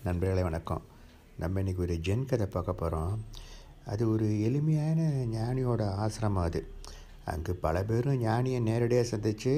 நண்பர்களே வணக்கம் நம்ம இன்றைக்கி ஒரு ஜென் கதை பார்க்க போகிறோம் அது ஒரு எளிமையான ஞானியோட ஆசிரமம் அது அங்கே பல பேரும் ஞானியை நேரடியாக சந்தித்து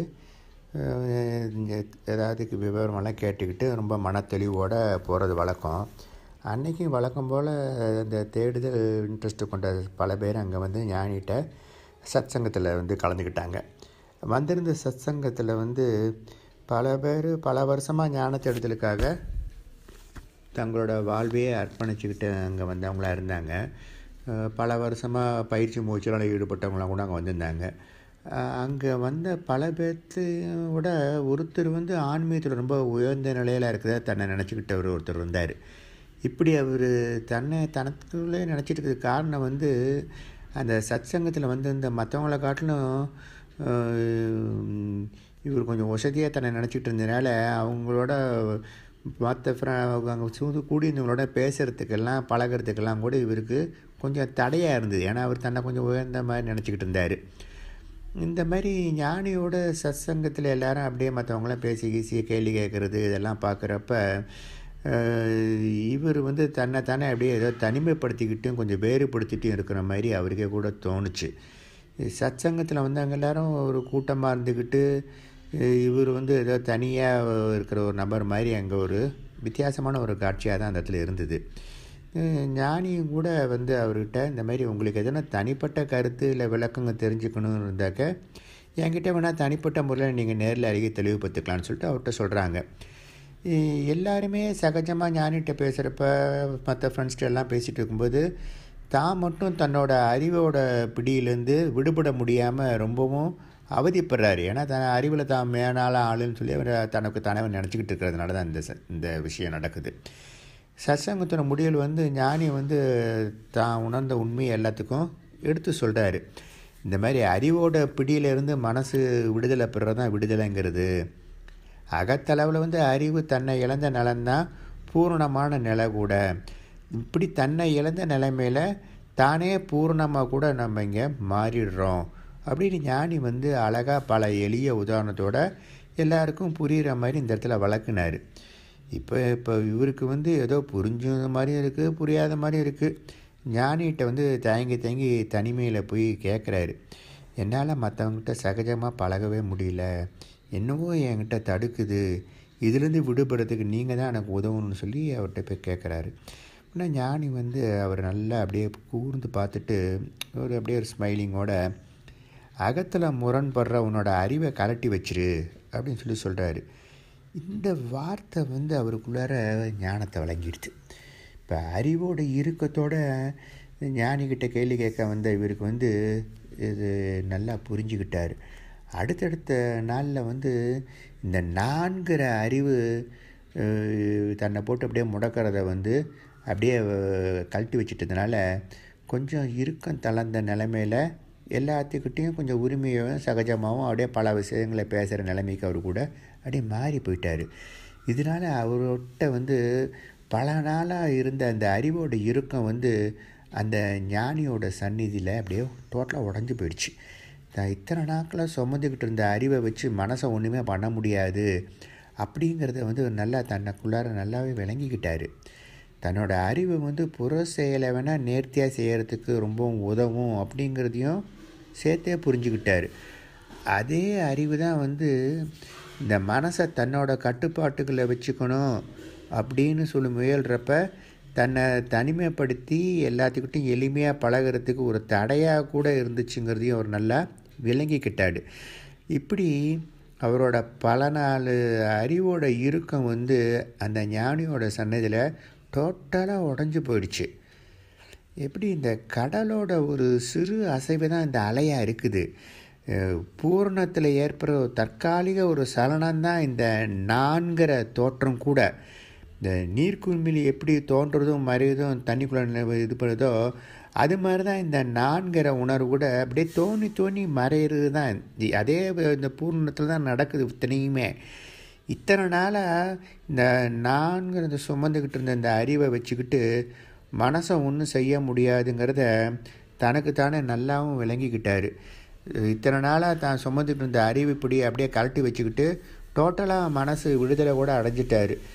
ஏதாவது விவரமெல்லாம் கேட்டுக்கிட்டு ரொம்ப மனத்தெளிவோடு போகிறது வழக்கம் அன்றைக்கும் வழக்கம் போல் இந்த தேடுதல் இன்ட்ரெஸ்ட்டு கொண்ட பல பேர் அங்கே வந்து ஞானிகிட்ட சத் சங்கத்தில் வந்து கலந்துக்கிட்டாங்க வந்திருந்த சத் சங்கத்தில் வந்து பல பேர் பல வருஷமாக ஞான தேடுதலுக்காக தங்களோட வாழ்வையே அர்ப்பணிச்சுக்கிட்டு அங்கே வந்தவங்களாக இருந்தாங்க பல வருஷமாக பயிற்சி முயற்சியில் ஈடுபட்டவங்களாம் கூட அங்கே வந்திருந்தாங்க அங்கே வந்த பல பேர்த்தையோட ஒருத்தர் வந்து ஆன்மீகத்தில் ரொம்ப உயர்ந்த நிலையில் இருக்கிறத தன்னை நினச்சிக்கிட்டவர் ஒருத்தர் இருந்தார் இப்படி அவர் தன்னை தனக்குள்ளே நினச்சிட்டு இருக்கிறது காரணம் வந்து அந்த சத் சங்கத்தில் வந்து இந்த மற்றவங்கள காட்டிலும் இவர் கொஞ்சம் வசதியாக தன்னை நினச்சிக்கிட்டு இருந்ததுனால அவங்களோட மற்ற அங்கே சூது கூடியிருந்தவங்களோட பேசுகிறதுக்கெல்லாம் பழகிறதுக்கெல்லாம் கூட இவருக்கு கொஞ்சம் தடையாக இருந்தது ஏன்னா அவர் தன்னை கொஞ்சம் உயர்ந்த மாதிரி நினச்சிக்கிட்டு இருந்தார் இந்த மாதிரி ஞானியோட சத்சங்கத்தில் எல்லாரும் அப்படியே மற்றவங்களாம் பேசி கீசி கேள்வி கேட்குறது இதெல்லாம் பார்க்குறப்ப இவர் வந்து தன்னை தானே அப்படியே ஏதோ தனிமைப்படுத்திக்கிட்டும் கொஞ்சம் வேறுபடுத்திட்டும் இருக்கிற மாதிரி அவருக்கே கூட தோணுச்சு சத் சங்கத்தில் வந்து அங்கே எல்லோரும் ஒரு கூட்டமாக இருந்துக்கிட்டு இவர் வந்து ஏதோ தனியாக இருக்கிற ஒரு நபர் மாதிரி அங்கே ஒரு வித்தியாசமான ஒரு காட்சியாக தான் அந்த இடத்துல இருந்தது ஞானியும் கூட வந்து அவர்கிட்ட இந்த மாதிரி உங்களுக்கு எதனா தனிப்பட்ட கருத்து இல்லை விளக்கங்க தெரிஞ்சுக்கணும்னு இருந்தாக்க என்கிட்ட வேணால் தனிப்பட்ட முறையில் நீங்கள் நேரில் அருகே தெளிவுபடுத்திக்கலான்னு சொல்லிட்டு அவர்கிட்ட சொல்கிறாங்க எல்லாருமே சகஜமாக ஞானிகிட்ட பேசுகிறப்ப மற்ற ஃப்ரெண்ட்ஸ்கிட்ட எல்லாம் பேசிகிட்டு இருக்கும்போது தான் மட்டும் தன்னோட அறிவோட பிடியிலேருந்து விடுபட முடியாமல் ரொம்பவும் அவதிப்படுறாரு ஏன்னா தன் அறிவில் தான் மேனால ஆளுன்னு சொல்லி அவர் தனக்கு தானே நினச்சிக்கிட்டு இருக்கிறதுனால தான் இந்த இந்த விஷயம் நடக்குது சத்சங்கத்தோட முடியல் வந்து ஞானி வந்து தான் உணர்ந்த உண்மையை எல்லாத்துக்கும் எடுத்து சொல்கிறாரு இந்த மாதிரி அறிவோட பிடியிலிருந்து மனசு விடுதலை பெறுறது தான் விடுதலைங்கிறது அகத்தளவில் வந்து அறிவு தன்னை இழந்த நிலந்தான் பூரணமான நிலை கூட இப்படி தன்னை இழந்த நிலைமையில் தானே பூர்ணமாக கூட நம்ம இங்கே மாறிடுறோம் அப்படின்னு ஞானி வந்து அழகாக பல எளிய உதாரணத்தோட எல்லாருக்கும் புரிகிற மாதிரி இந்த இடத்துல வளர்க்குனார் இப்போ இப்போ இவருக்கு வந்து ஏதோ புரிஞ்ச மாதிரியும் இருக்குது புரியாத மாதிரியும் இருக்குது ஞானிகிட்ட வந்து தேங்கி தேங்கி தனிமையில் போய் கேட்குறாரு என்னால் மற்றவங்ககிட்ட சகஜமாக பழகவே முடியல என்னவோ என்கிட்ட தடுக்குது இதுலேருந்து விடுபடுறதுக்கு நீங்கள் தான் எனக்கு உதவணும்னு சொல்லி அவர்கிட்ட போய் கேட்குறாரு ஆனால் ஞானி வந்து அவர் நல்லா அப்படியே கூர்ந்து பார்த்துட்டு ஒரு அப்படியே ஒரு ஸ்மைலிங்கோட அகத்தில் முரண்படுற உன்னோட அறிவை கலட்டி வச்சிரு அப்படின்னு சொல்லி சொல்கிறாரு இந்த வார்த்தை வந்து அவருக்குள்ளார ஞானத்தை வழங்கிடுது இப்போ அறிவோட இறுக்கத்தோட ஞானிக்கிட்ட கேள்வி கேட்க வந்த இவருக்கு வந்து இது நல்லா புரிஞ்சுக்கிட்டார் அடுத்தடுத்த நாளில் வந்து இந்த நான்கிற அறிவு தன்னை போட்டு அப்படியே முடக்கிறத வந்து அப்படியே கழட்டி வச்சிட்டதுனால கொஞ்சம் இறுக்கம் தளர்ந்த நிலைமையில் எல்லாத்துக்கிட்டேயும் கொஞ்சம் உரிமையும் சகஜமாகவும் அப்படியே பல விஷயங்களை பேசுகிற நிலைமைக்கு அவர் கூட அப்படியே மாறி போயிட்டார் இதனால் அவர்கிட்ட வந்து பல நாளாக இருந்த அந்த அறிவோட இறுக்கம் வந்து அந்த ஞானியோட சந்நிதியில் அப்படியே டோட்டலாக உடஞ்சி போயிடுச்சு நான் இத்தனை நாட்களாக சுமந்துக்கிட்டு இருந்த அறிவை வச்சு மனசை ஒன்றுமே பண்ண முடியாது அப்படிங்கிறத வந்து நல்லா தன்னைக்குள்ளார நல்லாவே விளங்கிக்கிட்டார் தன்னோட அறிவு வந்து புற செயலை வேணால் நேர்த்தியாக செய்கிறதுக்கு ரொம்பவும் உதவும் அப்படிங்கிறதையும் சேர்த்தே புரிஞ்சுக்கிட்டார் அதே அறிவு தான் வந்து இந்த மனசை தன்னோட கட்டுப்பாட்டுகளை வச்சுக்கணும் அப்படின்னு சொல்லி முயல்கிறப்ப தன்னை தனிமைப்படுத்தி எல்லாத்துக்கிட்டையும் எளிமையாக பழகிறதுக்கு ஒரு தடையாக கூட இருந்துச்சுங்கிறதையும் அவர் நல்லா விளங்கிக்கிட்டார் இப்படி அவரோட பல நாள் அறிவோட இறுக்கம் வந்து அந்த ஞானியோட சன்னதியில் டோட்டலாக உடஞ்சி போயிடுச்சு எப்படி இந்த கடலோட ஒரு சிறு அசைவு தான் இந்த அலையாக இருக்குது பூரணத்தில் ஏற்படுற ஒரு தற்காலிக ஒரு சலனம்தான் இந்த நான்கிற தோற்றம் கூட இந்த நீர்க்குமிழி எப்படி தோன்றதும் மறைவதும் தண்ணிக்குள்ளே இது பண்ணுறதோ அது மாதிரி தான் இந்த நான்கிற உணர்வு கூட அப்படியே தோணி தோணி மறையிறது தான் அதே இந்த பூர்ணத்தில் தான் நடக்குது இத்தனையுமே இத்தனை நாளாக இந்த நான்கிற சுமந்துக்கிட்டு இருந்த இந்த அறிவை வச்சுக்கிட்டு மனசை ஒன்றும் செய்ய முடியாதுங்கிறத தனக்குத்தானே நல்லாவும் விளங்கிக்கிட்டார் இத்தனை நாளாக தான் சுமந்துட்டு இருந்த அறிவு இப்படி அப்படியே கழட்டி வச்சுக்கிட்டு டோட்டலாக மனசு விடுதலை கூட அடைஞ்சிட்டாரு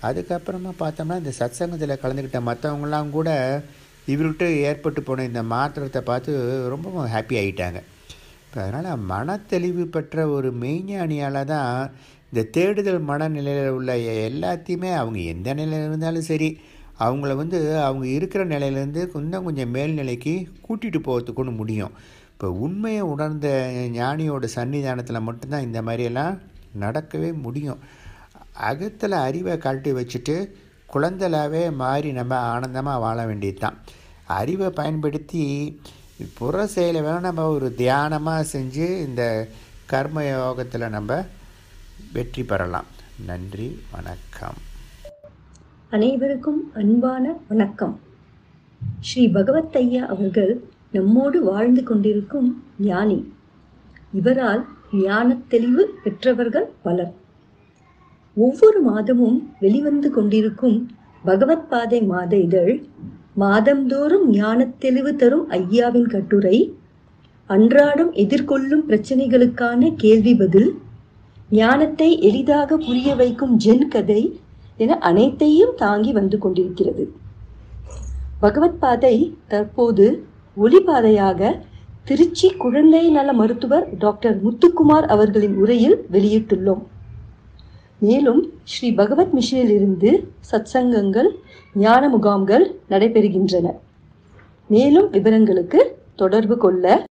அதுக்கப்புறமா பார்த்தோம்னா இந்த சத்சங்கத்தில் கலந்துக்கிட்ட மற்றவங்களாம் கூட இவர்கிட்ட ஏற்பட்டு போன இந்த மாற்றத்தை பார்த்து ரொம்ப ஹாப்பி ஆகிட்டாங்க இப்போ அதனால் மனத்தெளிவு பெற்ற ஒரு மெய்ஞானியால் தான் இந்த தேடுதல் மனநிலையில் உள்ள எல்லாத்தையுமே அவங்க எந்த நிலையில் இருந்தாலும் சரி அவங்கள வந்து அவங்க இருக்கிற நிலையிலேருந்து கொஞ்சம் கொஞ்சம் மேல்நிலைக்கு கூட்டிகிட்டு போகிறதுக்குன்னு முடியும் இப்போ உண்மையை உணர்ந்த ஞானியோட சன்னிதானத்தில் மட்டும்தான் இந்த மாதிரியெல்லாம் நடக்கவே முடியும் அகத்தில் அறிவை கழட்டி வச்சுட்டு குழந்தலாவே மாறி நம்ம ஆனந்தமாக வாழ வேண்டியது தான் அறிவை பயன்படுத்தி புற செயலை வேணால் நம்ம ஒரு தியானமாக செஞ்சு இந்த கர்ம யோகத்தில் நம்ம வெற்றி பெறலாம் நன்றி வணக்கம் அனைவருக்கும் அன்பான வணக்கம் ஸ்ரீ பகவத் ஐயா அவர்கள் நம்மோடு வாழ்ந்து கொண்டிருக்கும் ஞானி இவரால் ஞானத் தெளிவு பெற்றவர்கள் பலர் ஒவ்வொரு மாதமும் வெளிவந்து கொண்டிருக்கும் பகவத் பாதை மாத இதழ் மாதந்தோறும் ஞானத் தெளிவு தரும் ஐயாவின் கட்டுரை அன்றாடம் எதிர்கொள்ளும் பிரச்சனைகளுக்கான கேள்வி பதில் ஞானத்தை எளிதாக புரிய வைக்கும் ஜென் கதை என அனைத்தையும் தாங்கி வந்து கொண்டிருக்கிறது பகவத் பாதை தற்போது ஒளிபாதையாக திருச்சி குழந்தை நல மருத்துவர் டாக்டர் முத்துக்குமார் அவர்களின் உரையில் வெளியிட்டுள்ளோம் மேலும் ஸ்ரீ பகவத் மிஷனில் இருந்து சத்சங்கங்கள் ஞான முகாம்கள் நடைபெறுகின்றன மேலும் விவரங்களுக்கு தொடர்பு கொள்ள